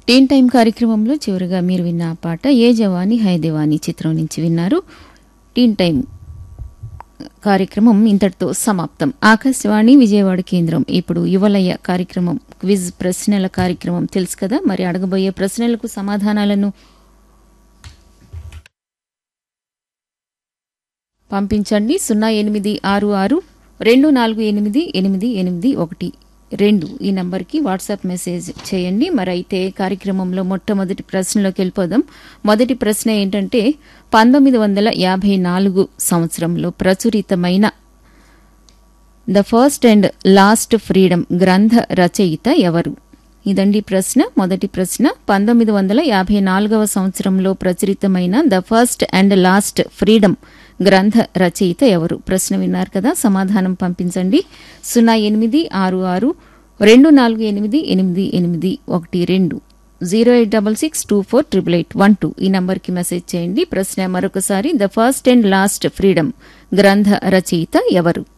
టీన్ time కార్యక్రమంలో చివరిగా మీరు విన్న ఆ పాట ఏ జవాని హై దివాని చిత్రం నుంచి విన్నారు టీన్ టైం కార్యక్రమం ఇంతటితో సమాప్తం ఆకాశవాణి విజయవాడ కేంద్రం ఇప్పుడు యువలయ కార్యక్రమం క్విజ్ ప్రశ్నల కార్యక్రమం తెలుసు కదా మరి అడగబోయే ప్రశ్నలకు సమాధానాలను పంపించండి సున్నా ఎనిమిది ఆరు ఆరు రెండు నాలుగు ఎనిమిది ఎనిమిది ఎనిమిది ఒకటి రెండు ఈ నంబర్కి వాట్సాప్ మెసేజ్ చేయండి మరి అయితే కార్యక్రమంలో మొట్టమొదటి ప్రశ్నలోకి వెళ్ళిపోదాం మొదటి ప్రశ్న ఏంటంటే పంతొమ్మిది వందల యాభై నాలుగు సంవత్సరంలో ప్రచురితమైన the first and last freedom గ్రంథ రచయిత ఎవరు ఇదండి ప్రశ్న మొదటి ప్రశ్న పంతొమ్మిది వందల యాభై నాలుగవ సంవత్సరంలో ప్రచురితమైన the first and last freedom గ్రంథ రచయిత ఎవరు ప్రశ్న విన్నారు కదా సమాధానం పంపించండి సున్నా ఎనిమిది ఆరు ఆరు రెండు నాలుగు ఎనిమిది ఎనిమిది ఎనిమిది ఒకటి రెండు zero eight double six two four triple eight one two ఈ నంబర్కి మెసేజ్ చేయండి ప్రశ్న మరొకసారి the first and last freedom గ్రంథ రచయిత ఎవరు